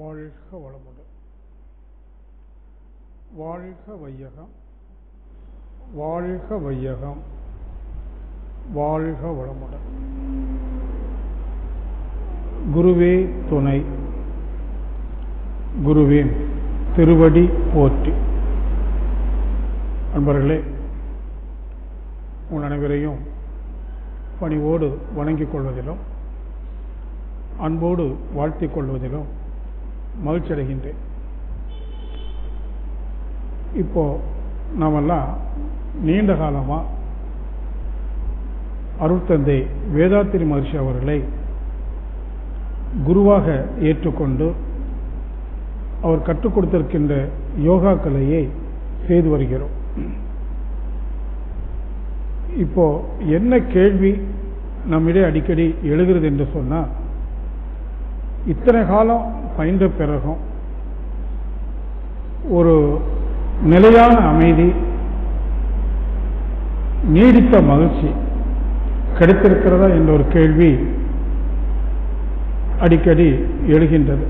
வாழ்க வளமுடன் வாழ்க வையகம் வாழ்க வையகம் வாழ்க வளமுடன் குருவே துணை குருவே திருவடி போற்றி அன்பர்களே உங்கள் அனைவரையும் பணிவோடு வணங்கிக் கொள்வதிலும் அன்போடு வாழ்த்திக் கொள்வதிலும் மகிழ்ச்சி அடைகின்றேன் இப்போ நாமெல்லாம் நீண்ட காலமா அருட்தந்தை வேதாத்திரி மகர்ஷி அவர்களை குருவாக ஏற்றுக்கொண்டு அவர் கற்றுக் கொடுத்திருக்கின்ற யோகா கலையை செய்து வருகிறோம் இப்போ என்ன கேள்வி நம்மிடையே அடிக்கடி எழுகிறது என்று சொன்னால் இத்தனை காலம் பயின்ற பிறகும் ஒரு நிலையான அமைதி நீடித்த மகிழ்ச்சி கிடைத்திருக்கிறதா என்ற ஒரு கேள்வி அடிக்கடி எழுகின்றது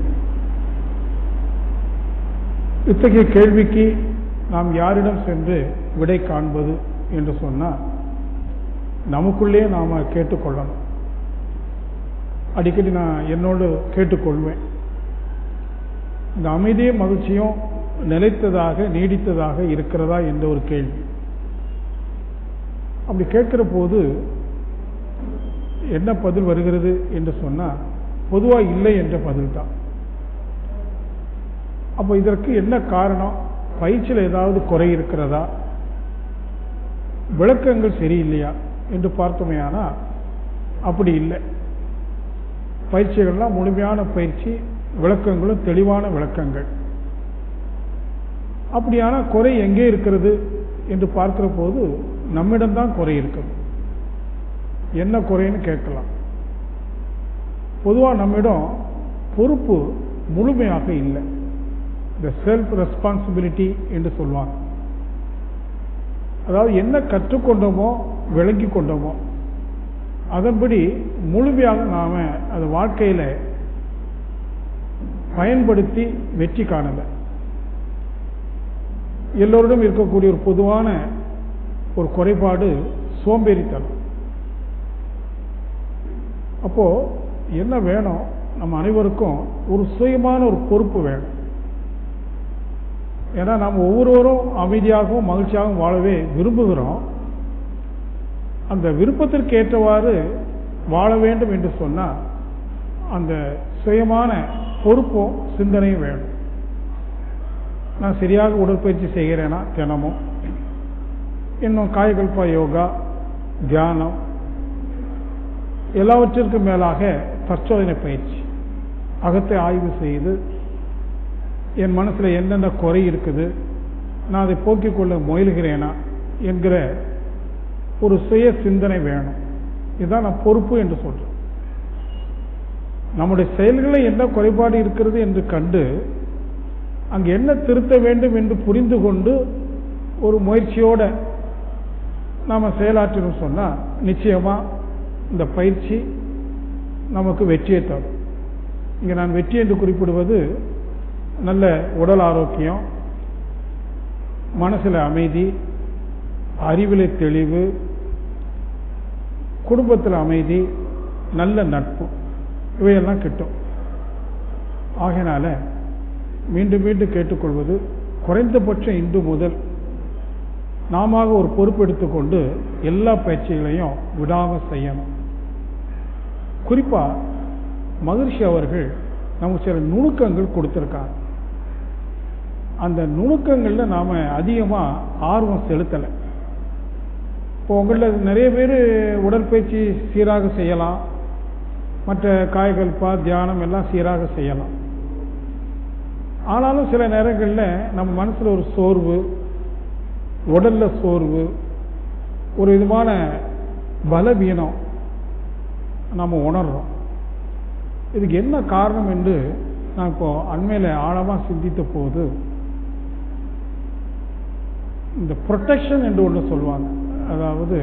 இத்தகைய கேள்விக்கு நாம் யாரிடம் சென்று விடை காண்பது என்று சொன்னால் நமக்குள்ளே நாம் கேட்டுக்கொள்ளணும் அடிக்கடி நான் என்னோடு கேட்டுக்கொள்வேன் இந்த அமைதியும் மகிழ்ச்சியும் நிலைத்ததாக நீடித்ததாக இருக்கிறதா என்ற ஒரு கேள்வி அப்படி கேட்கிற போது என்ன பதில் வருகிறது என்று சொன்னால் பொதுவாக இல்லை என்ற பதில் தான் அப்போ இதற்கு என்ன காரணம் பயிற்சியில் ஏதாவது குறை இருக்கிறதா விளக்கங்கள் சரியில்லையா என்று பார்த்தோமே ஆனால் அப்படி இல்லை பயிற்சிகள்லாம் முழுமையான பயிற்சி விளக்கங்களும் தெளிவான விளக்கங்கள் அப்படியான குறை எங்கே இருக்கிறது என்று பார்க்கிற போது நம்மிடம்தான் குறை இருக்குது என்ன குறைன்னு கேட்கலாம் பொதுவாக நம்மிடம் பொறுப்பு முழுமையாக இல்லை இந்த செல்ஃப் ரெஸ்பான்சிபிலிட்டி என்று சொல்லுவாங்க அதாவது என்ன கற்றுக்கொண்டோமோ விளங்கி கொண்டோமோ அதன்படி முழுமையாக நாம் அது வாழ்க்கையில் பயன்படுத்தி வெற்றி காணலை எல்லோரிடம் இருக்கக்கூடிய ஒரு பொதுவான ஒரு குறைபாடு சோம்பேறித்தனம் அப்போ என்ன வேணும் நம்ம அனைவருக்கும் ஒரு சுயமான ஒரு பொறுப்பு வேணும் ஏன்னா நாம் ஒவ்வொருவரும் அமைதியாகவும் மகிழ்ச்சியாகவும் வாழவே விரும்புகிறோம் அந்த விருப்பத்திற்கு ஏற்றவாறு வாழ வேண்டும் என்று சொன்னால் அந்த சுயமான பொறுப்பும் சிந்தனையும் வேணும் நான் சரியாக உடற்பயிற்சி செய்கிறேனா தினமும் இன்னும் காயகல்பா யோகா தியானம் எல்லாவற்றிற்கும் மேலாக தற்சோதனை பயிற்சி அகத்தை ஆய்வு செய்து என் மனசில் என்னென்ன குறை இருக்குது நான் அதை போக்கிக் கொள்ள முயலுகிறேனா என்கிற ஒரு சுய சிந்தனை வேணும் இதுதான் நான் பொறுப்பு என்று சொல்றேன் நம்முடைய செயல்களில் என்ன குறைபாடு இருக்கிறது என்று கண்டு அங்கு என்ன திருத்த வேண்டும் என்று புரிந்து கொண்டு ஒரு முயற்சியோட நாம் செயலாற்றணும் சொன்னால் நிச்சயமா இந்த பயிற்சி நமக்கு வெற்றியை தரும் இங்கே நான் வெற்றி என்று குறிப்பிடுவது நல்ல உடல் ஆரோக்கியம் மனசில் அமைதி அறிவில் தெளிவு குடும்பத்தில் அமைதி நல்ல நட்பு இவையெல்லாம் கிட்டும் ஆகையினால மீண்டும் மீண்டும் கேட்டுக்கொள்வது குறைந்தபட்சம் இன்று முதல் நாம ஒரு பொறுப்பு எடுத்துக்கொண்டு எல்லா பயிற்சிகளையும் விடாமல் செய்யணும் குறிப்பா மகிழ்ச்சி அவர்கள் நமக்கு சில நுணுக்கங்கள் கொடுத்துருக்காங்க அந்த நுணுக்கங்கள்ல நாம அதிகமா ஆர்வம் செலுத்தலை இப்போ உங்களில் நிறைய பேர் உடற்பயிற்சி சீராக செய்யலாம் மற்ற காய்கல்பா தியானம் எல்லாம் சீராக செய்யலாம் ஆனாலும் சில நேரங்களில் நம்ம மனசில் ஒரு சோர்வு உடல்ல சோர்வு ஒரு விதமான பலவீனம் நம்ம உணர்றோம் இதுக்கு என்ன காரணம் என்று நான் இப்போ அண்மையில் ஆழமாக சிந்தித்த போது இந்த ப்ரொட்டெக்ஷன் என்று ஒன்று சொல்லுவாங்க அதாவது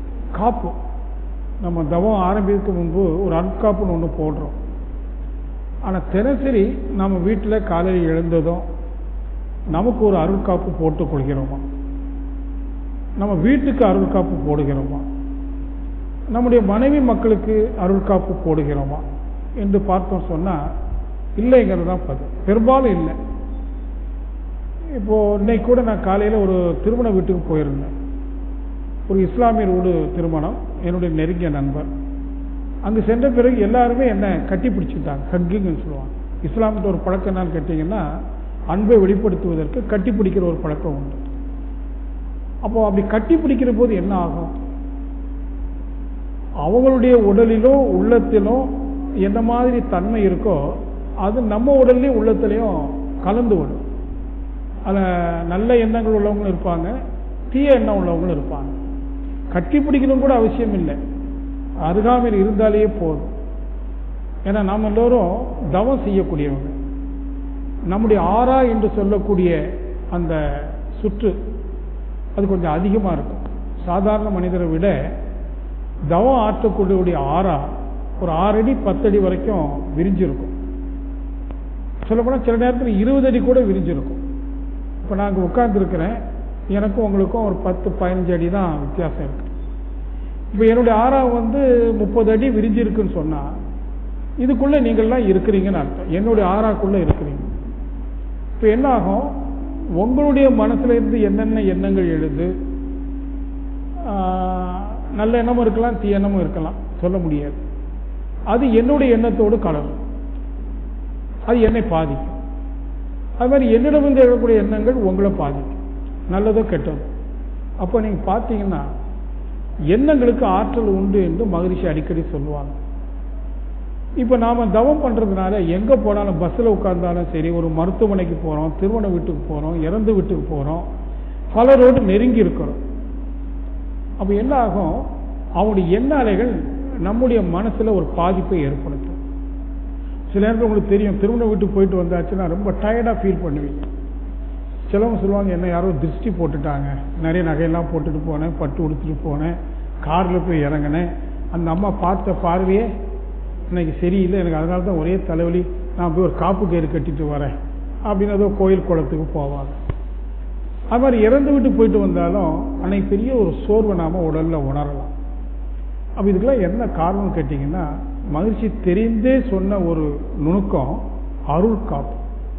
காப்பு நம்ம தவம் ஆரம்பிக்க முன்பு ஒரு அன்காப்புன்னு ஒன்று போடுறோம் ஆனால் தினசரி நம்ம வீட்டில் காலையில் எழுந்ததும் நமக்கு ஒரு அருள்காப்பு போட்டுக் கொள்கிறோமா நம்ம வீட்டுக்கு அருள்காப்பு போடுகிறோமா நம்முடைய மனைவி மக்களுக்கு அருள்காப்பு போடுகிறோமா என்று பார்த்தோம் சொன்னால் இல்லைங்கிறது தான் பதில் பெரும்பாலும் இல்லை இப்போ இன்னைக்கு கூட நான் காலையில் ஒரு திருமண வீட்டுக்கு போயிருந்தேன் ஒரு இஸ்லாமியர் வீடு திருமணம் என்னுடைய நெருங்கிய நண்பர் அங்கே சென்ற பிறகு எல்லாருமே என்ன கட்டி பிடிச்சிட்டாங்க ஹக்கிங்னு சொல்லுவாங்க இஸ்லாமிட்ட ஒரு பழக்கம் என்னன்னு கேட்டிங்கன்னா அன்பை வெளிப்படுத்துவதற்கு கட்டி பிடிக்கிற ஒரு பழக்கம் உண்டு அப்போ அப்படி கட்டி பிடிக்கிற போது என்ன ஆகும் அவங்களுடைய உடலிலோ உள்ளத்திலோ என்ன மாதிரி தன்மை இருக்கோ அது நம்ம உடல்லையும் உள்ளத்திலையும் கலந்து விடும் அதில் நல்ல எண்ணங்கள் உள்ளவங்களும் இருப்பாங்க தீய எண்ணம் உள்ளவங்களும் இருப்பாங்க கட்டி பிடிக்கணும் கூட அவசியம் இல்லை அருகாமையில் இருந்தாலே போதும் ஏன்னா நாம் எல்லோரும் தவம் செய்யக்கூடியவங்க நம்முடைய ஆறா என்று சொல்லக்கூடிய அந்த சுற்று அது கொஞ்சம் அதிகமாக இருக்கும் சாதாரண மனிதரை விட தவம் ஆற்றக்கூடிய ஆறா ஒரு ஆறு அடி பத்தடி வரைக்கும் விரிஞ்சிருக்கும் சொல்லப்போனால் சில நேரத்தில் இருபது அடி கூட விரிஞ்சிருக்கும் இப்போ நாங்கள் உட்கார்ந்துருக்கிறேன் எனக்கும் உங்களுக்கும் ஒரு பத்து பதினஞ்சு அடி தான் வித்தியாசம் இருக்கு இப்போ என்னுடைய ஆறா வந்து முப்பது அடி விரிஞ்சிருக்குன்னு சொன்னால் இதுக்குள்ளே நீங்கள்லாம் இருக்கிறீங்கன்னு அர்த்தம் என்னுடைய ஆறாக்குள்ளே இருக்கிறீங்க இப்போ என்ன ஆகும் உங்களுடைய மனசுல இருந்து என்னென்ன எண்ணங்கள் எழுது நல்ல எண்ணமும் இருக்கலாம் தீ எண்ணமும் இருக்கலாம் சொல்ல முடியாது அது என்னுடைய எண்ணத்தோடு கலரும் அது என்னை பாதிக்கும் அது மாதிரி என்னிடமிருந்து எழக்கூடிய எண்ணங்கள் உங்களை பாதிக்கும் நல்லதோ கெட்டதோ அப்போ நீங்கள் பார்த்தீங்கன்னா எண்ணங்களுக்கு ஆற்றல் உண்டு என்று மகிழ்ச்சி அடிக்கடி சொல்லுவாங்க இப்போ நாம் தவம் பண்ணுறதுனால எங்கே போனாலும் பஸ்ஸில் உட்கார்ந்தாலும் சரி ஒரு மருத்துவமனைக்கு போகிறோம் திருமண வீட்டுக்கு போகிறோம் இறந்து வீட்டுக்கு போகிறோம் பலரோடு நெருங்கி இருக்கிறோம் அப்போ என்ன ஆகும் அவனுடைய எண்ண அலைகள் நம்முடைய மனசில் ஒரு பாதிப்பை ஏற்படுத்தும் சில நேரத்தில் உங்களுக்கு தெரியும் திருமண வீட்டுக்கு போயிட்டு வந்தாச்சுன்னா ரொம்ப டயர்டாக ஃபீல் பண்ணுவீங்க சிலவங்க சொல்லுவாங்க என்ன யாரோ திருஷ்டி போட்டுட்டாங்க நிறைய நகையெல்லாம் போட்டுட்டு போனேன் பட்டு உடுத்துட்டு போனேன் காரில் போய் இறங்கினேன் அந்த அம்மா பார்த்த பார்வையே இன்னைக்கு சரியில்லை எனக்கு அதனால தான் ஒரே தலைவலி நான் போய் ஒரு காப்பு கயிறு கட்டிட்டு வரேன் அப்படின்னு ஏதோ கோயில் குளத்துக்கு போவாங்க அது மாதிரி இறந்து விட்டு போயிட்டு வந்தாலும் அன்னைக்கு பெரிய ஒரு சோர்வை நாம் உடலில் உணரலாம் அப்போ இதுக்கெல்லாம் என்ன காரணம் கேட்டிங்கன்னா மகிழ்ச்சி தெரிந்தே சொன்ன ஒரு நுணுக்கம் அருள் காப்பு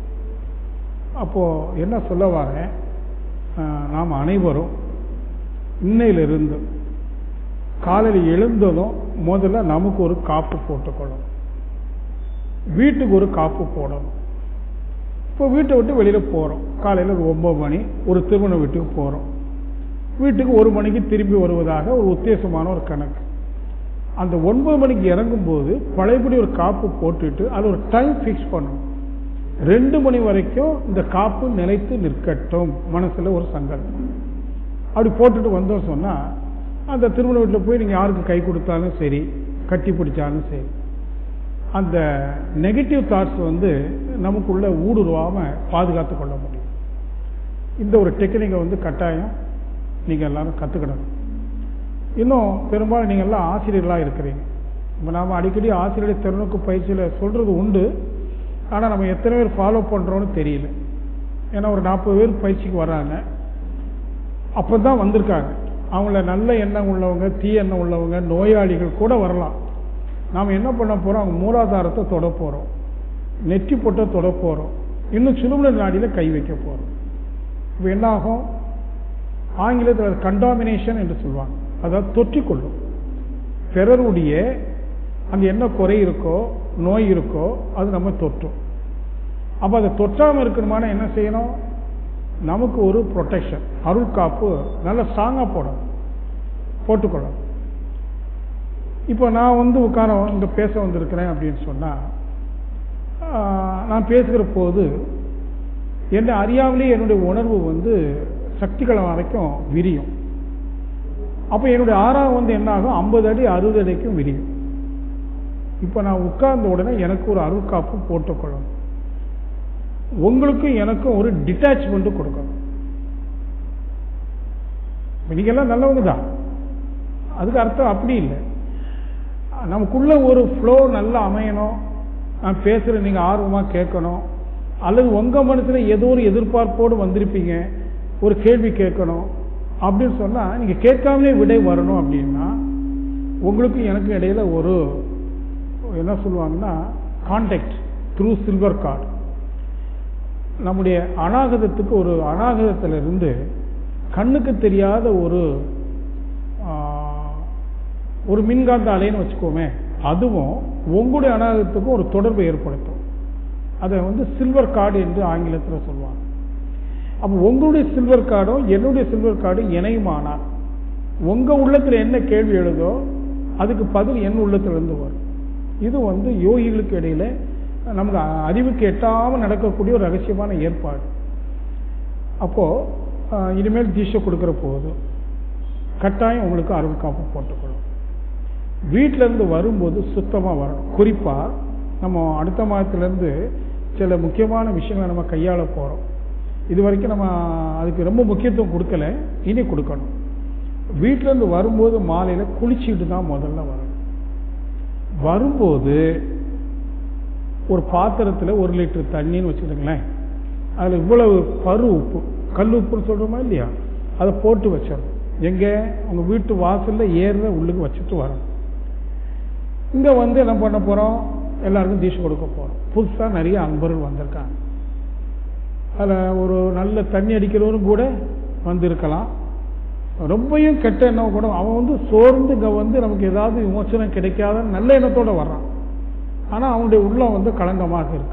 அப்போது என்ன சொல்ல வரேன் நாம் அனைவரும் இன்னையிலிருந்து காலையில் எழுந்ததும் முதல்ல நமக்கு ஒரு காப்பு போட்டுக்கொள்ளணும் வீட்டுக்கு ஒரு காப்பு போடணும் இப்போ வீட்டை விட்டு வெளியில் போகிறோம் காலையில் ஒரு ஒம்பது மணி ஒரு திருமண வீட்டுக்கு போகிறோம் வீட்டுக்கு ஒரு மணிக்கு திரும்பி வருவதாக ஒரு உத்தேசமான ஒரு கணக்கு அந்த ஒன்பது மணிக்கு இறங்கும்போது பழையபடி ஒரு காப்பு போட்டுட்டு அது ஒரு டைம் ஃபிக்ஸ் பண்ணணும் ரெண்டு மணி வரைக்கும் இந்த காப்பு நிலைத்து நிற்கட்டும் மனசில் ஒரு சங்கல்பம் அப்படி போட்டுட்டு வந்தோம் சொன்னால் அந்த திருமண வீட்டில் போய் நீங்கள் யாருக்கு கை கொடுத்தாலும் சரி கட்டி பிடிச்சாலும் சரி அந்த நெகட்டிவ் தாட்ஸ் வந்து நமக்குள்ள ஊடுருவாமல் பாதுகாத்து கொள்ள முடியும் இந்த ஒரு டெக்னிக்கை வந்து கட்டாயம் நீங்கள் எல்லாரும் கற்றுக்கிடணும் இன்னும் பெரும்பாலும் நீங்கள் எல்லாம் ஆசிரியர்களாக இருக்கிறீங்க இப்போ நாம் அடிக்கடி ஆசிரியர் திறனுக்கு பயிற்சியில் சொல்கிறது உண்டு ஆனால் நம்ம எத்தனை பேர் ஃபாலோ பண்ணுறோன்னு தெரியல ஏன்னா ஒரு நாற்பது பேர் பயிற்சிக்கு வராங்க அப்போ தான் வந்திருக்காங்க அவங்கள நல்ல எண்ணம் உள்ளவங்க தீ எண்ணம் உள்ளவங்க நோயாளிகள் கூட வரலாம் நாம் என்ன பண்ண போகிறோம் அவங்க மூலாதாரத்தை தொட போகிறோம் நெற்றி பொட்டை தொட போகிறோம் இன்னும் சிலுமல நாடியில் கை வைக்க போகிறோம் இப்போ என்ன ஆகும் ஆங்கிலத்தில் கண்டாமினேஷன் என்று சொல்லுவாங்க அதாவது தொற்றிக்கொள்ளும் பிறருடைய அங்கே என்ன குறை இருக்கோ நோய் இருக்கோ அது நம்ம தொற்றும் அப்போ அதை தொற்றாமல் இருக்கணுமான என்ன செய்யணும் நமக்கு ஒரு ப்ரொடெக்ஷன் அருள் காப்பு நல்ல ஸ்ட்ராங்காக போடணும் போட்டுக்கொள்ளணும் இப்போ நான் வந்து உட்கார இங்கே பேச வந்திருக்கிறேன் அப்படின்னு சொன்னால் நான் பேசுகிற போது என்னை அறியாமலே என்னுடைய உணர்வு வந்து சக்திகளம் வரைக்கும் விரியும் அப்போ என்னுடைய ஆறாம் வந்து என்ன ஆகும் ஐம்பது அடி அறுபது அடிக்கும் விரியும் இப்போ நான் உட்கார்ந்த உடனே எனக்கு ஒரு அருள்காப்பு போட்டுக்கொள்ளணும் உங்களுக்கும் எனக்கும் ஒரு டிட்டாச்மெண்ட் கொடுக்கணும் நீங்கெல்லாம் நல்லவங்க தான் அதுக்கு அர்த்தம் அப்படி இல்லை நமக்குள்ள ஒரு ஃப்ளோ நல்லா அமையணும் நான் பேசுகிறேன் நீங்கள் ஆர்வமாக கேட்கணும் அல்லது உங்கள் மனசில் ஏதோ ஒரு எதிர்பார்ப்போடு வந்திருப்பீங்க ஒரு கேள்வி கேட்கணும் அப்படின்னு சொன்னால் நீங்கள் கேட்காமலே விடை வரணும் அப்படின்னா உங்களுக்கும் எனக்கும் இடையில ஒரு என்ன சொல்லுவாங்கன்னா கான்டாக்ட் த்ரூ சில்வர் கார்டு நம்முடைய அநாகதத்துக்கு ஒரு அநாகதத்திலிருந்து கண்ணுக்கு தெரியாத ஒரு ஒரு மின்காந்த அலைன்னு வச்சுக்கோமே அதுவும் உங்களுடைய அநாகதத்துக்கும் ஒரு தொடர்பை ஏற்படுத்தும் அதை வந்து சில்வர் கார்டு என்று ஆங்கிலத்தில் சொல்லுவாங்க அப்போ உங்களுடைய சில்வர் கார்டும் என்னுடைய சில்வர் கார்டும் இணையுமானால் உங்க உள்ளத்தில் என்ன கேள்வி எழுதோ அதுக்கு பதில் என் உள்ளத்திலிருந்து வரும் இது வந்து யோகிகளுக்கு இடையில நமக்கு அறிவுக்கு எட்டாமல் நடக்கக்கூடிய ஒரு ரகசியமான ஏற்பாடு அப்போ இனிமேல் தீட்சை கொடுக்குற போது கட்டாயம் உங்களுக்கு அருள் காப்பு போட்டுக்கணும் வீட்டில இருந்து வரும்போது சுத்தமாக வரணும் குறிப்பாக நம்ம அடுத்த மாதத்துலேருந்து சில முக்கியமான விஷயங்களை நம்ம கையாள போகிறோம் இது வரைக்கும் நம்ம அதுக்கு ரொம்ப முக்கியத்துவம் கொடுக்கல இனி கொடுக்கணும் வீட்டிலேருந்து வரும்போது மாலையில் குளிச்சுட்டு தான் முதல்ல வரணும் வரும்போது ஒரு பாத்திரத்தில் ஒரு லிட்டர் தண்ணின்னு வச்சுக்கிட்டுங்களேன் அதில் இவ்வளவு பரு உப்பு கல் உப்புன்னு சொல்கிறோமா இல்லையா அதை போட்டு வச்சிடணும் எங்கே உங்கள் வீட்டு வாசலில் ஏறுற உள்ளுக்கு வச்சுட்டு வரணும் இங்கே வந்து என்ன பண்ண போகிறோம் எல்லாருக்கும் தீட்சை கொடுக்க போகிறோம் புதுசாக நிறைய அன்பர்கள் வந்திருக்காங்க அதில் ஒரு நல்ல தண்ணி அடிக்கிறவரும் கூட வந்திருக்கலாம் ரொம்பையும் கெட்ட எண்ணம் கூட அவன் வந்து சோர்ந்து இங்கே வந்து நமக்கு ஏதாவது விமோசனம் கிடைக்காத நல்ல எண்ணத்தோடு வர்றான் ஆனால் அவனுடைய உள்ளம் வந்து களங்கமாக இருக்கு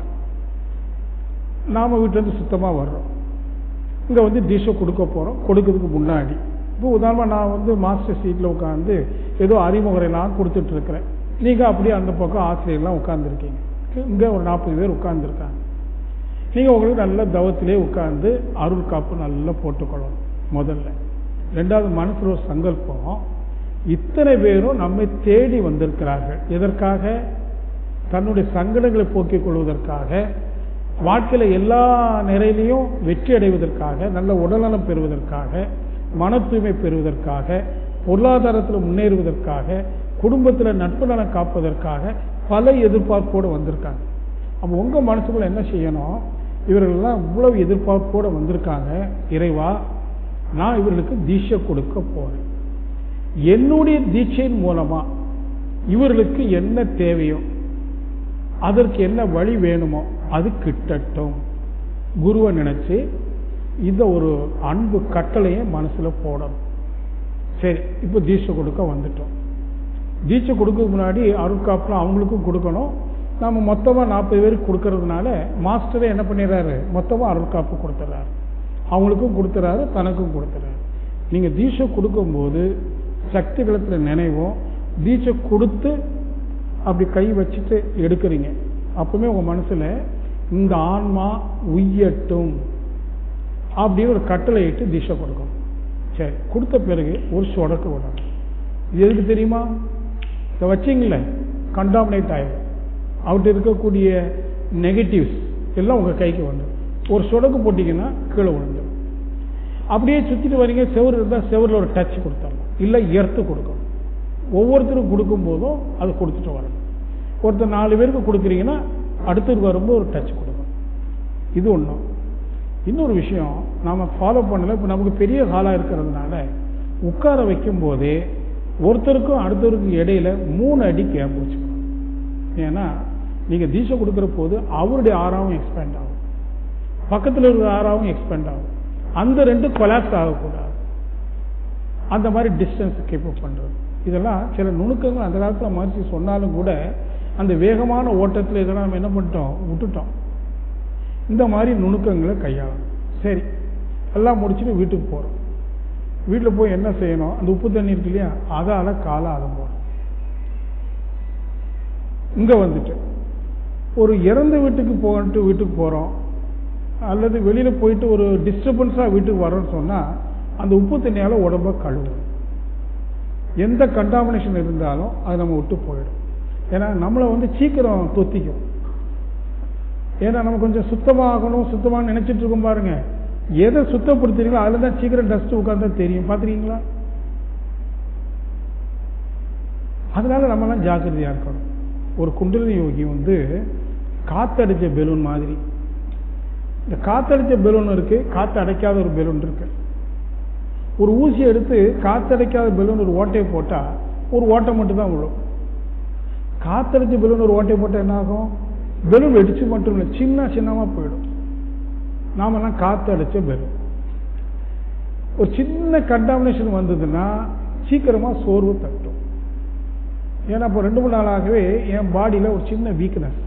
நாம் வீட்டிலேருந்து சுத்தமாக வர்றோம் இங்கே வந்து டிஷ்ஷை கொடுக்க போகிறோம் கொடுக்கறதுக்கு முன்னாடி இப்போ உதாரணமாக நான் வந்து மாஸ்டர் சீட்டில் உட்காந்து ஏதோ அறிமுறையெல்லாம் கொடுத்துட்ருக்கிறேன் நீங்கள் அப்படியே அந்த பக்கம் ஆசிரியர்லாம் உட்காந்துருக்கீங்க இங்கே ஒரு நாற்பது பேர் உட்காந்துருக்காங்க நீங்கள் உங்களுக்கு நல்ல தவத்திலே உட்காந்து அருள் காப்பு நல்லா போட்டுக்கொள்ளணும் முதல்ல ரெண்டாவது மனசில் ஒரு சங்கல்பம் இத்தனை பேரும் நம்மை தேடி வந்திருக்கிறார்கள் எதற்காக தன்னுடைய சங்கடங்களை போக்கிக் கொள்வதற்காக வாழ்க்கையில் எல்லா நிலையிலையும் வெற்றி அடைவதற்காக நல்ல உடல்நலம் பெறுவதற்காக மன தூய்மை பெறுவதற்காக பொருளாதாரத்தில் முன்னேறுவதற்காக குடும்பத்தில் நட்பு நலம் காப்பதற்காக பல எதிர்பார்ப்போடு வந்திருக்காங்க அப்போ உங்கள் மனசுக்குள்ள என்ன செய்யணும் இவர்கள்லாம் இவ்வளவு எதிர்பார்ப்போடு வந்திருக்காங்க இறைவா நான் இவர்களுக்கு தீட்சை கொடுக்க போறேன் என்னுடைய தீட்சையின் மூலமா இவர்களுக்கு என்ன தேவையோ அதற்கு என்ன வழி வேணுமோ அது கிட்டட்டும் குருவை நினைச்சு இந்த ஒரு அன்பு கட்டளையை மனசுல போடணும் சரி இப்போ தீட்சை கொடுக்க வந்துட்டோம் தீட்சை கொடுக்க முன்னாடி அருட்காப்புலாம் அவங்களுக்கும் கொடுக்கணும் நம்ம மொத்தமாக நாற்பது பேருக்கு கொடுக்கறதுனால மாஸ்டரே என்ன பண்ணிடுறாரு மொத்தமாக அருட்காப்பு கொடுத்துட்றாரு அவங்களுக்கும் கொடுத்துறாரு தனக்கும் கொடுத்துறாரு நீங்கள் தீட்சை கொடுக்கும்போது சக்தி களத்தில் நினைவோம் தீட்சை கொடுத்து அப்படி கை வச்சுட்டு எடுக்கிறீங்க அப்பவுமே உங்கள் மனசில் இந்த ஆன்மா உய்யட்டும் அப்படின்னு ஒரு கட்டளை இட்டு தீட்சை கொடுக்கணும் சரி கொடுத்த பிறகு ஒரு சொடக்கு விடணும் இது எதுக்கு தெரியுமா இதை வச்சிங்களே கண்டாமினேட் ஆயிடும் அவர்கிட்ட இருக்கக்கூடிய நெகட்டிவ்ஸ் எல்லாம் உங்கள் கைக்கு வந்துடும் ஒரு சொடக்கு போட்டிங்கன்னா கீழே விழுந்துடும் அப்படியே சுற்றிட்டு வரீங்க செவரு இருந்தால் செவரில் ஒரு டச் கொடுத்துடலாம் இல்லை எர்த்து கொடுக்கணும் ஒவ்வொருத்தரும் கொடுக்கும் போதும் அதை கொடுத்துட்டு வரணும் ஒருத்தர் நாலு பேருக்கு கொடுக்குறீங்கன்னா அடுத்தது வரும்போது ஒரு டச் கொடுக்கணும் இது ஒன்றும் இன்னொரு விஷயம் நாம் ஃபாலோ பண்ணல இப்போ நமக்கு பெரிய ஹாலாக இருக்கிறதுனால உட்கார வைக்கும் போதே ஒருத்தருக்கும் அடுத்தவருக்கும் இடையில மூணு அடி கேப் வச்சுக்கணும் ஏன்னா நீங்கள் தீட்சை கொடுக்குற போது அவருடைய ஆறாவும் எக்ஸ்பேண்ட் ஆகும் பக்கத்தில் இருக்கிற ஆறாவும் எக்ஸ்பேண்ட் ஆகும் அந்த ரெண்டு கொலாப்ஸ் ஆகக்கூடாது அந்த மாதிரி டிஸ்டன்ஸ் கீப் பண்ணுறது இதெல்லாம் சில நுணுக்கங்கள் அந்த காலத்தில் மகிழ்ச்சி சொன்னாலும் கூட அந்த வேகமான ஓட்டத்தில் இதெல்லாம் நம்ம என்ன பண்ணிட்டோம் விட்டுட்டோம் இந்த மாதிரி நுணுக்கங்களை கையாளணும் சரி எல்லாம் முடிச்சுட்டு வீட்டுக்கு போகிறோம் வீட்டில் போய் என்ன செய்யணும் அந்த உப்பு தண்ணி இருக்கு இல்லையா அதால் காலை அலம் போகணும் இங்கே வந்துட்டு ஒரு இறந்த வீட்டுக்கு போகட்டு வீட்டுக்கு போகிறோம் அல்லது வெளியில் போயிட்டு ஒரு டிஸ்டர்பன்ஸாக வீட்டுக்கு வரோன்னு சொன்னால் அந்த உப்பு தண்ணியால் உடம்ப கழுவும் எந்த கண்டாமினேஷன் இருந்தாலும் அது நம்ம விட்டு போயிடும் ஏன்னா நம்மளை வந்து சீக்கிரம் தொத்திக்கும் ஏன்னா நம்ம கொஞ்சம் சுத்தமாகணும் சுத்தமாக நினைச்சிட்டு இருக்கோம் பாருங்க எதை சுத்தப்படுத்துறீங்களோ அதில் தான் சீக்கிரம் டஸ்ட் உட்கார்ந்தா தெரியும் பார்த்துருக்கீங்களா அதனால நம்மலாம் ஜாக்கிரதையாக இருக்கணும் ஒரு குண்டலினி யோகி வந்து காத்தடிச்ச பெலூன் மாதிரி இந்த காத்தடிச்ச பெலூன் இருக்கு காத்து அடைக்காத ஒரு பெலூன் இருக்கு ஒரு ஊசி எடுத்து காத்தடைக்காத பெலூன் ஒரு ஓட்டையை போட்டா ஒரு ஓட்டை மட்டும் தான் விழும் காத்தடிச்ச பெலூன் ஒரு ஓட்டையை போட்டால் என்ன ஆகும் பெலூன் வெடிச்சு மட்டும் இல்லை சின்ன சின்னமா போயிடும் நாமெல்லாம் காத்து அடைச்ச பெலூன் ஒரு சின்ன கண்டாமினேஷன் வந்ததுன்னா சீக்கிரமா சோர்வு தட்டும் ஏன்னா இப்போ ரெண்டு மூணு நாளாகவே என் பாடியில் ஒரு சின்ன வீக்னஸ்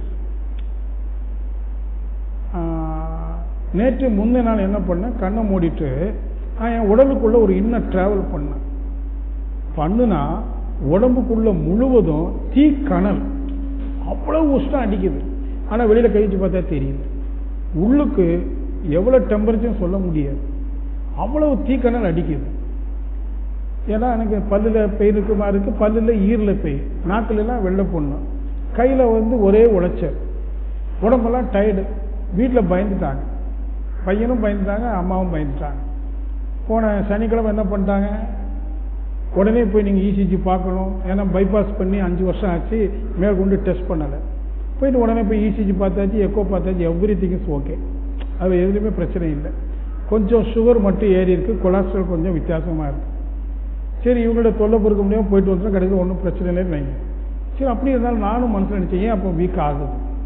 நேற்று முந்தின நாள் என்ன பண்ணேன் கண்ணை மூடிட்டு நான் என் உடலுக்குள்ள ஒரு இன்னர் டிராவல் பண்ணேன் பண்ணுனா உடம்புக்குள்ள முழுவதும் தீ கணல் அவ்வளவு உஷ்டம் அடிக்குது ஆனா வெளியில கழிச்சு பார்த்தா தெரியுது உள்ளுக்கு எவ்வளவு டெம்பரேச்சர் சொல்ல முடியாது அவ்வளவு தீக்கணல் அடிக்குது ஏன்னா எனக்கு பல்லில் பெயின் இருக்குமா இருக்கு பல்லில் ஈரில் பெயின் நாக்கிலலாம் வெள்ளை பொண்ணும் கையில் வந்து ஒரே உளைச்சல் உடம்பெல்லாம் டயர்டு வீட்டில் பயந்துட்டாங்க பையனும் பயந்துட்டாங்க அம்மாவும் பயந்துட்டாங்க போன சனிக்கிழமை என்ன பண்ணிட்டாங்க உடனே போய் நீங்கள் இசிஜி பார்க்கணும் ஏன்னா பைபாஸ் பண்ணி அஞ்சு வருஷம் ஆச்சு மேற்கொண்டு டெஸ்ட் பண்ணலை போயிட்டு உடனே போய் இசிஜி பார்த்தாச்சு எக்கோ பார்த்தாச்சு எவ்ரி திங்ஸ் ஓகே அது எதுலையுமே பிரச்சனை இல்லை கொஞ்சம் சுகர் மட்டும் ஏறி இருக்கு கொலஸ்ட்ரால் கொஞ்சம் வித்தியாசமாக இருக்கு சரி இவங்களோட தொல்லை பொறுக்க முடியாமல் போயிட்டு வந்துடும் கடைசியில் ஒன்றும் பிரச்சனை இல்லைன்னு வைங்க சரி அப்படி இருந்தாலும் நானும் மனசில் நினச்சேன் ஏன் அப்போ வீக் ஆகுது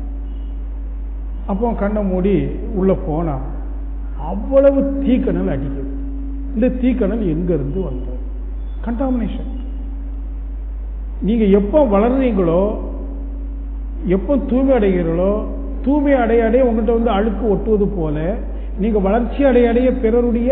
அப்போ கண்ணை மூடி உள்ளே போனா அவ்வளவு தீக்கணல் அடிக்குது இந்த தீக்கணல் எங்கேருந்து வந்தது கண்டாமினேஷன் நீங்க எப்போ வளர்றீங்களோ எப்போ தூய்மை அடைகிறீங்களோ தூய்மை அடைய அடைய உங்கள்கிட்ட வந்து அழுக்கு ஒட்டுவது போல நீங்க வளர்ச்சி அடைய அடைய பிறருடைய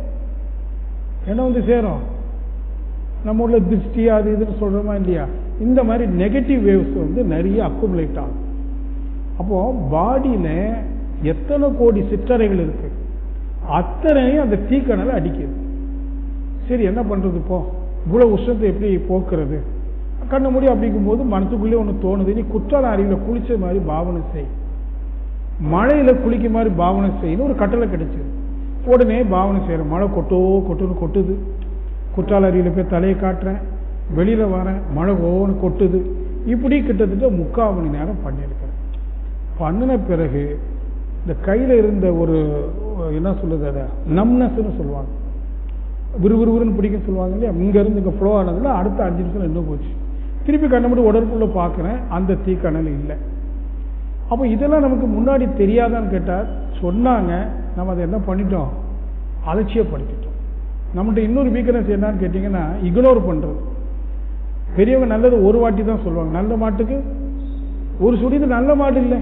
என்ன வந்து சேரும் நம்ம உள்ள திருஷ்டி அது இதுன்னு சொல்றோமா இல்லையா இந்த மாதிரி நெகட்டிவ் வேவ்ஸ் வந்து நிறைய அக்குமுலேட் ஆகும் அப்போ பாடியில எத்தனை கோடி சிற்றறைகள் இருக்கு அத்தனையும் அந்த தீக்கணலை அடிக்குது சரி என்ன பண்றது இப்போ இவ்வளவு உஷ்ணத்தை எப்படி போக்குறது கண்ணு மூடி அப்படிங்கும் போது மனசுக்குள்ளே ஒன்று தோணுது நீ குற்றால அருவியில் குளிச்ச மாதிரி பாவனை செய் மழையில குளிக்க மாதிரி பாவனை செய்யணும் ஒரு கட்டளை கிடைச்சது உடனே பாவனை செய்யறேன் மழை கொட்டோ கொட்டுன்னு கொட்டுது குற்றால அருவியில் போய் தலையை காட்டுறேன் வெளியில வரேன் மழை ஓன்னு கொட்டுது இப்படி கிட்டத்தட்ட முக்கால் மணி நேரம் பண்ணியிருக்கிறேன் பண்ணின பிறகு இந்த கையில இருந்த ஒரு என்ன சொல்லுது அதை நம்னஸ்ன்னு சொல்லுவாங்க விறுவிறுவிறுன்னு பிடிக்கும் சொல்லுவாங்க இல்லையா இங்க இருந்து இங்க ஃப்ளோ ஆனதுல அடுத்த அஞ்சு நிமிஷம் நின்று போச்சு திருப்பி கண்ணை மட்டும் உடலுக்குள்ள பார்க்குறேன் அந்த தீக்கணல் இல்லை அப்போ இதெல்லாம் நமக்கு முன்னாடி தெரியாதான்னு கேட்டால் சொன்னாங்க நம்ம அதை என்ன பண்ணிட்டோம் அலட்சியப்படுத்திட்டோம் நம்மகிட்ட இன்னொரு வீக்னஸ் என்னன்னு கேட்டிங்கன்னா இக்னோர் பண்ணுறது பெரியவங்க நல்லது ஒரு வாட்டி தான் சொல்லுவாங்க நல்ல மாட்டுக்கு ஒரு சுடிது நல்ல மாடு இல்லை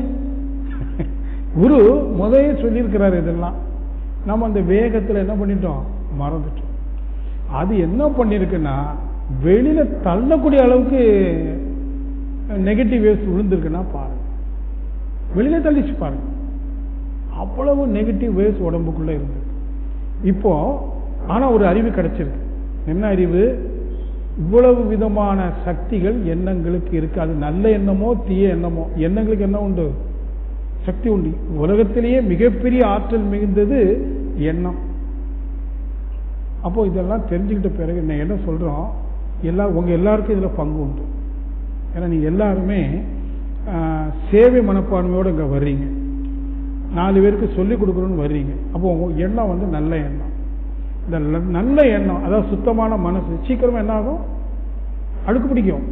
குரு முதலே சொல்லியிருக்கிறார் இதெல்லாம் நம்ம அந்த வேகத்தில் என்ன பண்ணிட்டோம் மறந்துட்டோம் அது என்ன பண்ணிருக்குன்னா வெளியில தள்ளக்கூடிய அளவுக்கு நெகட்டிவ் வேவ்ஸ் விழுந்திருக்குன்னா பாருங்க வெளியில தள்ளிச்சு பாருங்க அவ்வளவு நெகட்டிவ் வேவ்ஸ் உடம்புக்குள்ள இருந்து இப்போ ஆனா ஒரு அறிவு கிடைச்சிருக்கு என்ன அறிவு இவ்வளவு விதமான சக்திகள் எண்ணங்களுக்கு இருக்கு அது நல்ல எண்ணமோ தீய எண்ணமோ எண்ணங்களுக்கு என்ன உண்டு சக்தி உண்டு உலகத்திலேயே மிகப்பெரிய ஆற்றல் மிகுந்தது எண்ணம் அப்போ இதெல்லாம் தெரிஞ்சுக்கிட்ட பிறகு நான் என்ன சொல்றோம் எல்லா உங்க எல்லாருக்கும் இதுல பங்கு உண்டு ஏன்னா நீங்க எல்லாருமே சேவை மனப்பான்மையோடு இங்க வர்றீங்க நாலு பேருக்கு சொல்லிக் கொடுக்கணும்னு வர்றீங்க அப்போ உங்க எண்ணம் வந்து நல்ல எண்ணம் இந்த நல்ல எண்ணம் அதாவது சுத்தமான மனசு சீக்கிரமா என்ன ஆகும் அழுக்கு பிடிக்கும்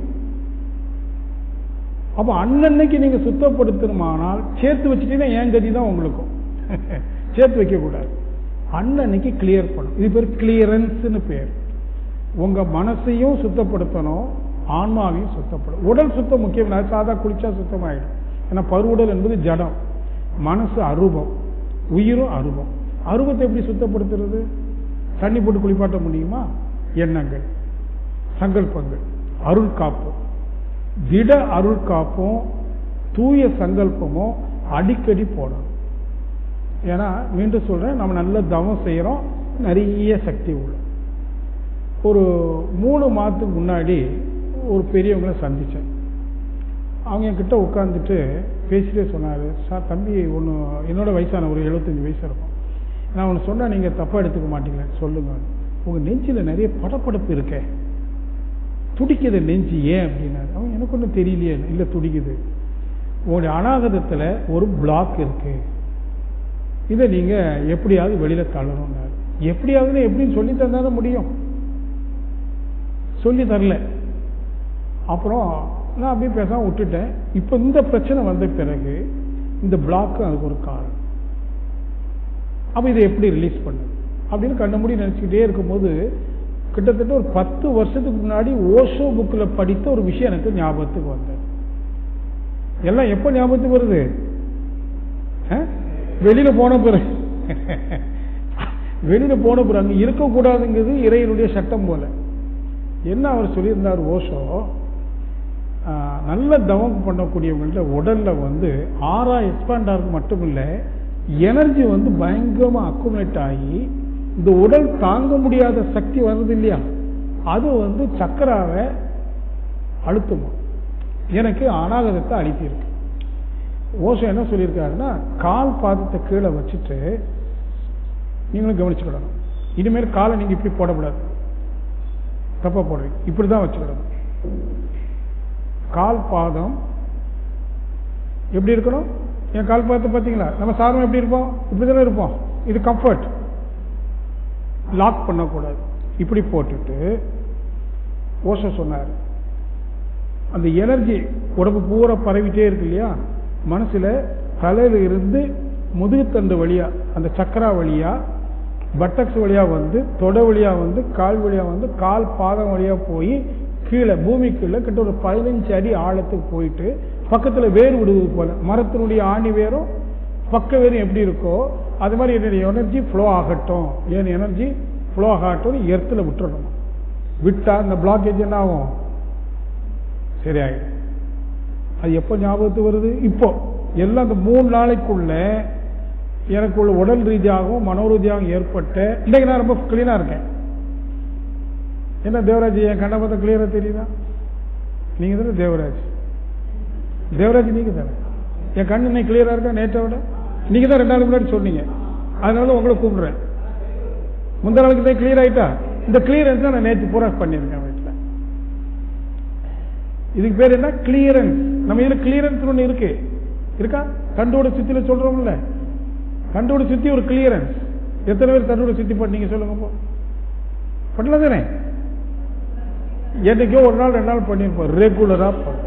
அப்போ அன்னன்னைக்கு நீங்க சுத்தப்படுத்தணுமானால் சேர்த்து வச்சுட்டீங்கன்னா ஏன் கதி தான் உங்களுக்கும் சேர்த்து வைக்க கூடாது அன்னன்னைக்கு கிளியர் பண்ணும் இது பேர் கிளியரன்ஸ்னு பேர் உங்க மனசையும் சுத்தப்படுத்தணும் ஆன்மாவையும் சுத்தப்படும் உடல் சுத்தம் முக்கியம் சாதா குளிச்சா சுத்தமாயிடும் ஏன்னா பருவுடல் என்பது ஜடம் மனசு அரூபம் உயிரும் அரூபம் அரூபத்தை எப்படி சுத்தப்படுத்துறது தண்ணி போட்டு குளிப்பாட்ட முடியுமா எண்ணங்கள் சங்கல்பங்கள் அருள் காப்பு திட அருள் காப்பும் தூய சங்கல்பமும் அடிக்கடி போடணும் ஏன்னா மீண்டும் சொல்றேன் நம்ம நல்ல தவம் செய்யறோம் நிறைய சக்தி உள்ள ஒரு மூணு மாதத்துக்கு முன்னாடி ஒரு பெரியவங்களை சந்தித்தேன் அவங்க என்கிட்ட உட்காந்துட்டு பேசிட்டே சொன்னார் சார் தம்பி ஒன்று என்னோட வயசான ஒரு எழுபத்தஞ்சு வயசு இருக்கும் நான் ஒன்று சொன்னால் நீங்கள் தப்பாக எடுத்துக்க மாட்டீங்களே சொல்லுங்க உங்கள் நெஞ்சில் நிறைய படப்படப்பு இருக்கே துடிக்குது நெஞ்சு ஏன் அப்படின்னாரு அவன் எனக்கு ஒன்றும் தெரியலையே இல்லை துடிக்குது உங்களுடைய அநாகதத்தில் ஒரு பிளாக் இருக்கு இதை நீங்க எப்படியாவது வெளியில தள்ளணும்னாரு எப்படியாவது எப்படின்னு சொல்லி தந்தாத முடியும் சொல்லி தரல அப்புறம் நான் அப்படியே பேசாம விட்டுட்டேன் இப்போ இந்த பிரச்சனை வந்த பிறகு இந்த பிளாக் அதுக்கு ஒரு காரணம் அப்போ இதை எப்படி ரிலீஸ் பண்ணுது அப்படின்னு கண்ண மூடி நினச்சிக்கிட்டே இருக்கும்போது கிட்டத்தட்ட ஒரு பத்து வருஷத்துக்கு முன்னாடி ஓஷோ புக்கில் படித்த ஒரு விஷயம் எனக்கு ஞாபகத்துக்கு வந்தது எல்லாம் எப்போ ஞாபகத்துக்கு வருது அஹ்? வெளியில போன பிறகு வெளியில போன பிறகு அங்க இருக்கக்கூடாதுங்கிறது இறைவனுடைய சட்டம் போல என்ன அவர் சொல்லியிருந்தார் ஓஷோ ஆஹ், நல்ல தவம் பண்ணக்கூடியவங்கள்ட்ட உடல்ல வந்து ஆறா எக்ஸ்பாண்ட் ஆகிறது மட்டும் இல்லை எனர்ஜி வந்து பயங்கரமா அக்குமுலேட் ஆகி இந்த உடல் தாங்க முடியாத சக்தி வருது இல்லையா அது வந்து சக்கராவை அழுத்துமா எனக்கு அநாகதத்தை அழுத்தியிருக்கு ஓஷோ என்ன சொல்லியிருக்காருன்னா கால் பாதத்தை கீழே வச்சுட்டு நீங்களும் கவனிச்சுக்கிடணும் இனிமேல் காலை நீங்க இப்படி போடக்கூடாது தப்பா போடுறீங்க இப்படி தான் வச்சுக்கிடணும் கால் பாதம் எப்படி இருக்கணும் என் கால் பாதத்தை பார்த்தீங்களா நம்ம சாதாரண எப்படி இருப்போம் இப்படி தானே இருப்போம் இது கம்ஃபர்ட் லாக் பண்ணக்கூடாது இப்படி போட்டுட்டு ஓஷோ சொன்னார் அந்த எனர்ஜி உடம்பு பூரா பரவிட்டே இருக்கு இல்லையா மனசுல தலையில இருந்து முதுகுத்தண்டு வழியா அந்த சக்கரா வழியா பட்டக்ஸ் வழியா வந்து தொடை வழியா வந்து கால் வழியா வந்து கால் பாதம் வழியா போய் கீழே பூமிக்குள்ள கிட்ட ஒரு பதினஞ்சு அடி ஆழத்துக்கு போயிட்டு பக்கத்துல வேர் விடுவது போல மரத்தினுடைய ஆணி வேரும் பக்க வேரும் எப்படி இருக்கோ அது மாதிரி என்னுடைய எனர்ஜி ஃப்ளோ ஆகட்டும் என் எனர்ஜி ஃப்ளோ ஆகட்டும் எர்த்தில் விட்டுறணும் விட்டா இந்த பிளாக்கேஜ் என்ன ஆகும் சரியாயிடும் அது எப்போ ஞாபகத்துக்கு வருது இப்போ எல்லாம் அந்த மூணு நாளைக்குள்ள எனக்குள்ள உடல் ரீதியாகவும் மனோ ரீதியாகவும் ஏற்பட்ட இன்னைக்கு நான் ரொம்ப கிளீனா இருக்கேன் என்ன தேவராஜ் என் கண்ணை பார்த்தா கிளியரா தெரியுதா நீங்க தானே தேவராஜ் தேவராஜ் நீங்க தானே என் கண் இன்னைக்கு கிளியரா இருக்கா நேற்றை விட நீங்க தான் ரெண்டு நாள் முன்னாடி சொன்னீங்க அதனால உங்களை கூப்பிடுறேன் முந்தா நாளுக்கு தான் கிளியர் ஆயிட்டா இந்த கிளியரன்ஸ் தான் நான் நேற்று பூரா பண்ணியிருக்கேன் வீட்டில் இதுக்கு பேர் என்ன கிளியரன்ஸ் நம்ம இதுல கிளியரன்ஸ் ஒன்று இருக்கு இருக்கா கண்டோட சுத்தில சொல்றோம்ல கண்டோட சுத்தி ஒரு கிளியரன்ஸ் எத்தனை பேர் கண்டோட சுத்தி பண்ணீங்க சொல்லுங்க போ பண்ணல தானே என்னைக்கோ ஒரு நாள் ரெண்டு நாள் பண்ணியிருப்போம் ரெகுலரா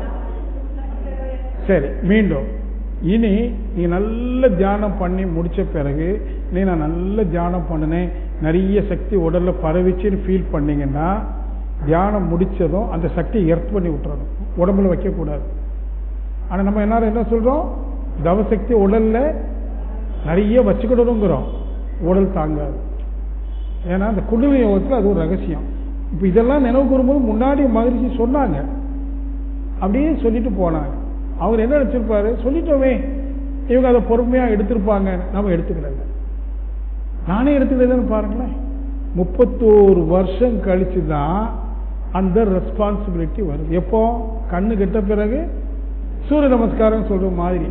சரி மீண்டும் இனி நீ நல்ல தியானம் பண்ணி முடிச்ச பிறகு நீ நான் நல்ல தியானம் பண்ணினேன் நிறைய சக்தி உடல்ல பரவிச்சுன்னு ஃபீல் பண்ணீங்கன்னா தியானம் முடிச்சதும் அந்த சக்தியை எர்த் பண்ணி விட்டுறணும் உடம்புல வைக்கக்கூடாது ஆனா நம்ம எல்லாரும் என்ன சொல்றோம் தவசக்தி உடல்ல நிறைய வச்சுக்கிடணுங்கிறோம் உடல் தாங்காது ஏன்னா அந்த குண்டலினி யோகத்தில் அது ஒரு ரகசியம் இப்போ இதெல்லாம் நினைவு கூறும்போது முன்னாடி மகிழ்ச்சி சொன்னாங்க அப்படியே சொல்லிட்டு போனாங்க அவர் என்ன நினைச்சிருப்பாரு சொல்லிட்டோமே இவங்க அதை பொறுமையா எடுத்திருப்பாங்க நம்ம எடுத்துக்கல நானே எடுத்துக்கிறதுன்னு பாருங்களேன் முப்பத்தோரு வருஷம் கழிச்சு தான் அந்த ரெஸ்பான்சிபிலிட்டி வருது எப்போ கண்ணு கெட்ட பிறகு சூரிய நமஸ்காரம் சொல்ற மாதிரி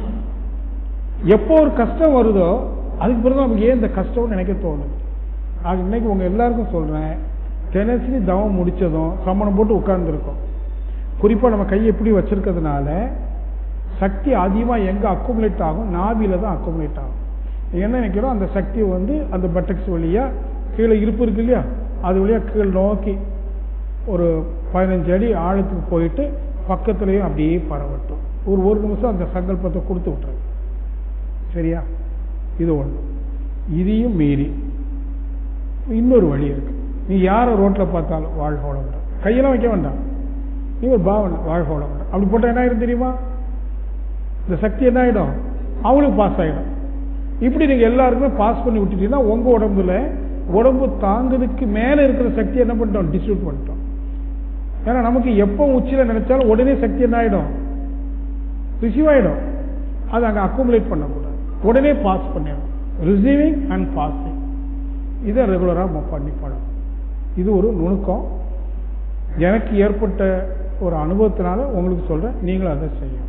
எப்போ ஒரு கஷ்டம் வருதோ அதுக்கு பிறகு நமக்கு ஏன் இந்த கஷ்டம்னு நினைக்க தோணுது ஆக இன்னைக்கு உங்க எல்லாருக்கும் சொல்றேன் தினசரி தவம் முடிச்சதும் சம்மணம் போட்டு உட்கார்ந்துருக்கோம் குறிப்பா நம்ம கையை எப்படி வச்சிருக்கிறதுனால சக்தி அதிகமா எங்க அக்குமுலேட் ஆகும் நாபில தான் அக்குமுலேட் ஆகும் என்ன நினைக்கிறோம் அந்த சக்தி வந்து அந்த பட்டக்ஸ் வழியா கீழே இருப்பு இருக்கு இல்லையா அது வழியா கீழ் நோக்கி ஒரு பதினஞ்சு அடி ஆழத்துக்கு போயிட்டு பக்கத்துலயும் அப்படியே பரவட்டும் ஒரு ஒரு நிமிஷம் அந்த சங்கல்பத்தை கொடுத்து விட்டுறது சரியா இது ஒண்ணு இதையும் மீறி இன்னொரு வழி இருக்கு நீ யாரை ரோட்ல பார்த்தாலும் வாழ்க வளமுடன் கையெல்லாம் வைக்க வேண்டாம் நீ ஒரு பாவனை வாழ்க வளமுடன் அப்படி போட்டா என்ன ஆயிடும் தெரியுமா இந்த சக்தி என்ன ஆயிடும் அவங்களுக்கு பாஸ் ஆயிடும் இப்படி நீங்க எல்லாருக்குமே பாஸ் பண்ணி விட்டுட்டீங்கன்னா உங்க உடம்புல உடம்பு தாங்குறதுக்கு மேல இருக்கிற சக்தி என்ன பண்ணிட்டோம் டிஸ்ட்ரிபியூட் பண்ணிட்டோம் ஏன்னா நமக்கு எப்போ உச்சியில நினைச்சாலும் உடனே சக்தி என்ன ஆயிடும் ரிசீவ் ஆயிடும் அது அங்க அக்குமுலேட் பண்ணக்கூடாது உடனே பாஸ் பண்ணிடணும் ரிசீவிங் அண்ட் பாசிங் இதை ரெகுலராக நம்ம பண்ணி பழகும் இது ஒரு நுணுக்கம் எனக்கு ஏற்பட்ட ஒரு அனுபவத்தினால உங்களுக்கு சொல்றேன் நீங்களும் அதை செய்யணும்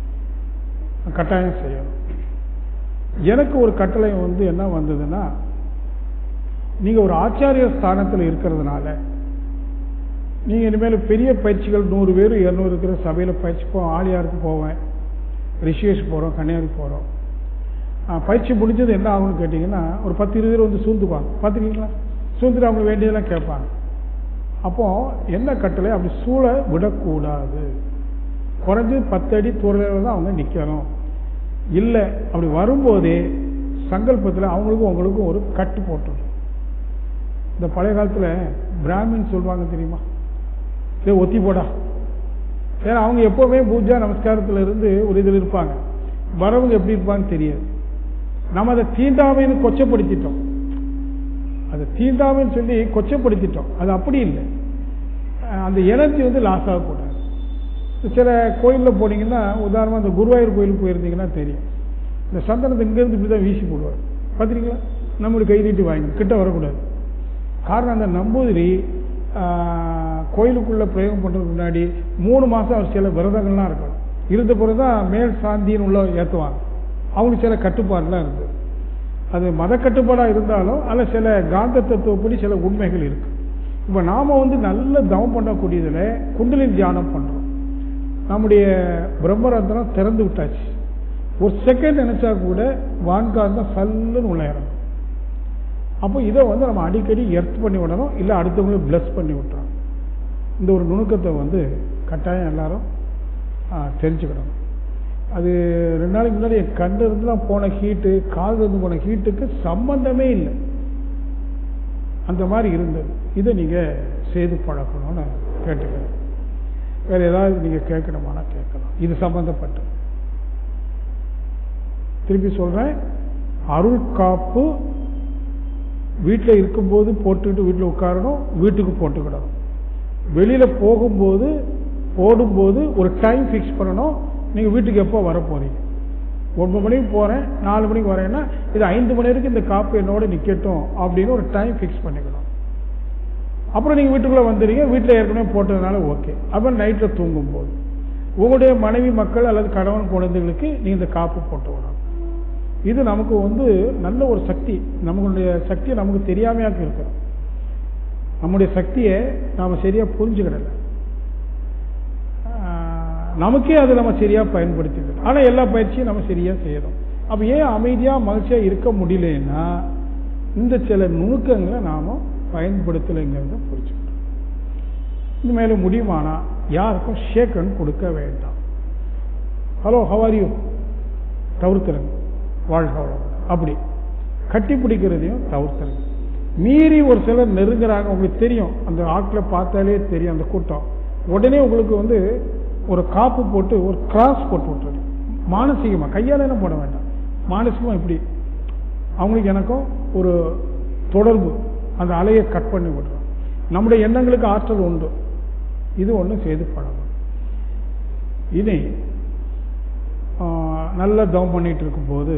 கட்டாயம் செய்யணும் எனக்கு ஒரு கட்டளை வந்து என்ன வந்ததுன்னா நீங்க ஒரு ஆச்சாரிய ஸ்தானத்தில் இருக்கிறதுனால நீங்க இனிமேல் பெரிய பயிற்சிகள் நூறு பேர் இருநூறு இருக்கிற சபையில பயிற்சி போ ஆலியாருக்கு போவேன் ரிஷிகேஷ் போகிறோம் கன்னியாகுமரி போகிறோம் பயிற்சி முடிஞ்சது என்ன ஆகும்னு கேட்டிங்கன்னா ஒரு பத்து இருபது பேர் வந்து சூழ்ந்துக்குவாங்க பார்த்துருக்கீங்களா சூழ்ந்துட்டு அவங்க வேண்டியதெல்லாம் கேட்பாங்க அப்போது என்ன கட்டளை அப்படி சூழ விடக்கூடாது குறைஞ்சது பத்து அடி தூரத்தில் தான் அவங்க நிற்கணும் இல்லை அப்படி வரும்போதே சங்கல்பத்தில் அவங்களுக்கும் உங்களுக்கும் ஒரு கட்டு போட்டுடும் இந்த பழைய காலத்தில் பிராமின் சொல்லுவாங்க தெரியுமா இல்லை ஒத்தி போடா ஏன்னா அவங்க எப்போவுமே பூஜா நமஸ்காரத்தில் இருந்து ஒரு இதில் இருப்பாங்க வரவங்க எப்படி இருப்பாங்கன்னு தெரியாது நம்ம அதை தீண்டாமைன்னு கொச்சப்படுத்திட்டோம் அதை தீண்டாமைன்னு சொல்லி கொச்சப்படுத்திட்டோம் அது அப்படி இல்லை அந்த எனர்ஜி வந்து லாஸ் ஆகக்கூடாது சில கோயிலில் போனீங்கன்னா உதாரணமாக இந்த குருவாயூர் கோயிலுக்கு போயிருந்தீங்கன்னா தெரியும் இந்த சந்தனத்தை இங்கேருந்து இப்படி தான் வீசி போடுவார் பார்த்துருக்கீங்களா நம்மளுடைய கை நீட்டி வாங்கி கிட்ட வரக்கூடாது காரணம் அந்த நம்பூதிரி கோயிலுக்குள்ளே பிரயோகம் பண்ணுறதுக்கு முன்னாடி மூணு மாதம் அவர் சில விரதங்கள்லாம் இருக்கணும் இருந்த பிறகு தான் மேல் சாந்தின்னு உள்ள ஏற்றுவாங்க அவங்களுக்கு சில கட்டுப்பாடுலாம் இருந்தது அது மத கட்டுப்பாடாக இருந்தாலும் அதில் சில காந்த தத்துவப்படி சில உண்மைகள் இருக்குது இப்போ நாம் வந்து நல்ல தவம் பண்ணக்கூடியதில் குண்டலின் தியானம் பண்ணுறோம் நம்முடைய பிரம்மரந்தனம் திறந்து விட்டாச்சு ஒரு செகண்ட் நினைச்சா கூட வான்காந்தம் சல்லுன்னு உள்ளேறணும் அப்போ இதை வந்து நம்ம அடிக்கடி எர்த் பண்ணி விடணும் இல்லை அடுத்தவங்களுக்கு பிளஸ் பண்ணி விட்டுறோம் இந்த ஒரு நுணுக்கத்தை வந்து கட்டாயம் எல்லாரும் தெரிஞ்சுக்கிடணும் அது ரெண்டு நாளைக்கு முன்னாடி என் கண்டு இருந்துலாம் போன ஹீட்டு கால் இருந்து போன ஹீட்டுக்கு சம்பந்தமே இல்லை அந்த மாதிரி இருந்தது இதை நீங்கள் செய்து பழக்கணும்னு கேட்டுக்கிறேன் வேறு ஏதாவது நீங்கள் கேட்கணுமானா கேட்கலாம் இது சம்பந்தப்பட்டு திருப்பி சொல்கிறேன் அருள் காப்பு வீட்டில் இருக்கும்போது போட்டுக்கிட்டு வீட்டில் உட்காரணும் வீட்டுக்கு போட்டுக்கிடணும் வெளியில் போகும்போது போடும்போது ஒரு டைம் ஃபிக்ஸ் பண்ணணும் நீங்கள் வீட்டுக்கு எப்போ வர போகிறீங்க ஒன்பது மணிக்கு போகிறேன் நாலு மணிக்கு வரேன்னா இது ஐந்து மணி வரைக்கும் இந்த காப்பு என்னோட நிற்கட்டும் அப்படின்னு ஒரு டைம் ஃபிக்ஸ் பண்ணிக்கணும் அப்புறம் நீங்கள் வீட்டுக்குள்ளே வந்துடுறீங்க வீட்டில் ஏற்கனவே போட்டதுனால ஓகே அப்புறம் நைட்டில் தூங்கும்போது உங்களுடைய மனைவி மக்கள் அல்லது கணவன் குழந்தைகளுக்கு நீங்கள் இந்த காப்பு போட்டு விடணும் இது நமக்கு வந்து நல்ல ஒரு சக்தி நம்மளுடைய சக்தி நமக்கு தெரியாமையாக இருக்கு நம்முடைய சக்தியை நாம் சரியாக புரிஞ்சுக்கிடலை நமக்கே அதை நம்ம சரியாக பயன்படுத்திக்கணும் ஆனால் எல்லா பயிற்சியும் நம்ம சரியாக செய்யணும் அப்போ ஏன் அமைதியாக மகிழ்ச்சியாக இருக்க முடியலன்னா இந்த சில நுணுக்கங்களை நாம் பயன்படுத்தலைங்கிறத புரிஞ்சுக்கணும் இந்த மேலே முடியுமானா யாருக்கும் ஷேக்கன் கொடுக்க வேண்டாம் ஹலோ ஹவாரியூ தவிர்த்துருங்க வாழ்க வளம் அப்படி கட்டி பிடிக்கிறதையும் தவிர்த்துருங்க மீறி ஒரு சிலர் நெருங்குறாங்க உங்களுக்கு தெரியும் அந்த ஆட்டில் பார்த்தாலே தெரியும் அந்த கூட்டம் உடனே உங்களுக்கு வந்து ஒரு காப்பு போட்டு ஒரு கிராஸ் போட்டு விட்டுருங்க மானசீகமாக கையால் என்ன போட வேண்டாம் மானசீகமாக இப்படி அவங்களுக்கு எனக்கும் ஒரு தொடர்பு அந்த அலையை கட் பண்ணி விடுறோம் நம்முடைய எண்ணங்களுக்கு ஆற்றல் உண்டு இது ஒன்றும் செய்து பழகும் இனி நல்ல தவம் பண்ணிட்டு இருக்கும்போது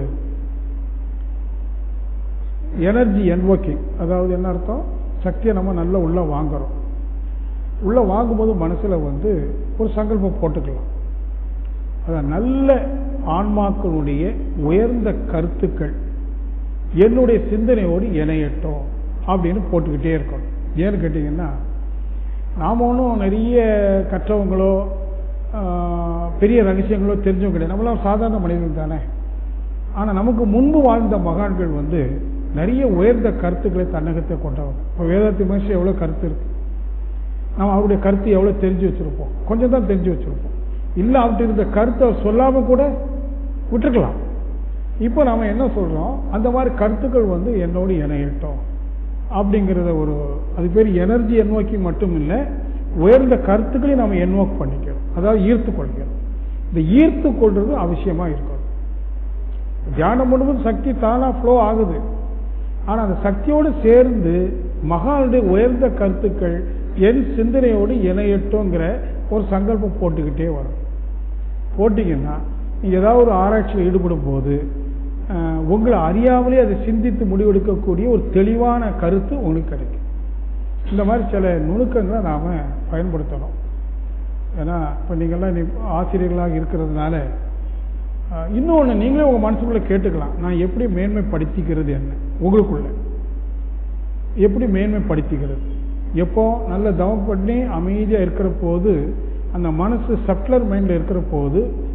எனர்ஜி என்வோக்கிங் அதாவது என்ன அர்த்தம் சக்தியை நம்ம நல்லா உள்ள வாங்குறோம் உள்ள வாங்கும்போது மனசுல வந்து ஒரு சங்கல்பம் போட்டுக்கலாம் அதான் நல்ல ஆன்மாக்களுடைய உயர்ந்த கருத்துக்கள் என்னுடைய சிந்தனையோடு இணையட்டும் அப்படின்னு போட்டுக்கிட்டே இருக்கணும் ஏன்னு கேட்டிங்கன்னா நாம் ஒன்றும் நிறைய கற்றவங்களோ பெரிய ரகசியங்களோ தெரிஞ்சவங்க கிடையாது நம்மளாம் சாதாரண மனிதர்கள் தானே ஆனால் நமக்கு முன்பு வாழ்ந்த மகான்கள் வந்து நிறைய உயர்ந்த கருத்துக்களை தன்னகத்தை கொண்டவங்க இப்போ வேதாத்தி மனுஷன் எவ்வளோ கருத்து இருக்கு நம்ம அவருடைய கருத்து எவ்வளோ தெரிஞ்சு வச்சுருப்போம் கொஞ்சம் தான் தெரிஞ்சு வச்சுருப்போம் இல்லை அப்படி இருந்த கருத்தை சொல்லாமல் கூட விட்டுருக்கலாம் இப்போ நாம் என்ன சொல்கிறோம் அந்த மாதிரி கருத்துக்கள் வந்து என்னோடு இணையட்டும் அப்படிங்கிறத ஒரு அது பேர் எனர்ஜி என்நோக்கி மட்டும் இல்லை உயர்ந்த கருத்துக்களையும் நம்ம என்வோக் பண்ணிக்கிறோம் அதாவது ஈர்த்து கொள்கிறோம் இந்த ஈர்த்து கொள்றது அவசியமாக இருக்கணும் தியானம் பண்ணும்போது சக்தி தானா ஃப்ளோ ஆகுது ஆனால் அந்த சக்தியோடு சேர்ந்து மகானுடைய உயர்ந்த கருத்துக்கள் என் சிந்தனையோடு இணையட்டுங்கிற ஒரு சங்கல்பம் போட்டுக்கிட்டே வரும் போட்டிங்கன்னா நீங்கள் ஏதாவது ஒரு ஆராய்ச்சியில் ஈடுபடும் போது உங்களை அறியாமலே அதை சிந்தித்து முடிவெடுக்கக்கூடிய ஒரு தெளிவான கருத்து உங்களுக்கு கிடைக்கும் இந்த மாதிரி சில நுணுக்கங்களை நாம் பயன்படுத்தணும் ஏன்னா இப்போ நீங்கள்லாம் ஆசிரியர்களாக இருக்கிறதுனால இன்னொன்று நீங்களே உங்கள் மனசுக்குள்ளே கேட்டுக்கலாம் நான் எப்படி மேன்மைப்படுத்திக்கிறது என்ன உங்களுக்குள்ள எப்படி மேன்மைப்படுத்திக்கிறது எப்போ நல்ல தவம் பண்ணி அமைதியாக இருக்கிற போது அந்த மனசு சப்ளர் மைண்டில் இருக்கிற போது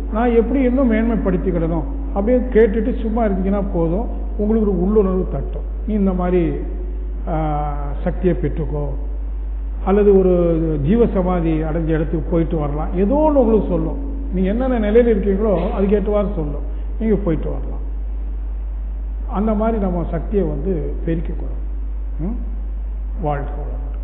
நான் எப்படி இன்னும் மேன்மைப்படுத்திக்கிடணும் அப்படியே கேட்டுட்டு சும்மா இருந்தீங்கன்னா போதும் உங்களுக்கு ஒரு உள்ளுணர்வு தட்டும் நீ இந்த மாதிரி ஆஹ், சக்தியை பெற்றுக்கோ அல்லது ஒரு ஜீவ சமாதி அடைஞ்ச இடத்துக்கு போயிட்டு வரலாம் ஏதோ ஒன்று உங்களுக்கு சொல்லும் நீங்கள் என்னென்ன நிலையில் இருக்கீங்களோ அதுக்கேற்றவாறு சொல்லும் நீங்கள் போயிட்டு வரலாம் அந்த மாதிரி நம்ம சக்தியை வந்து பெருக்கிக்கணும் ம்? வாழ்க்கை வளமுடன்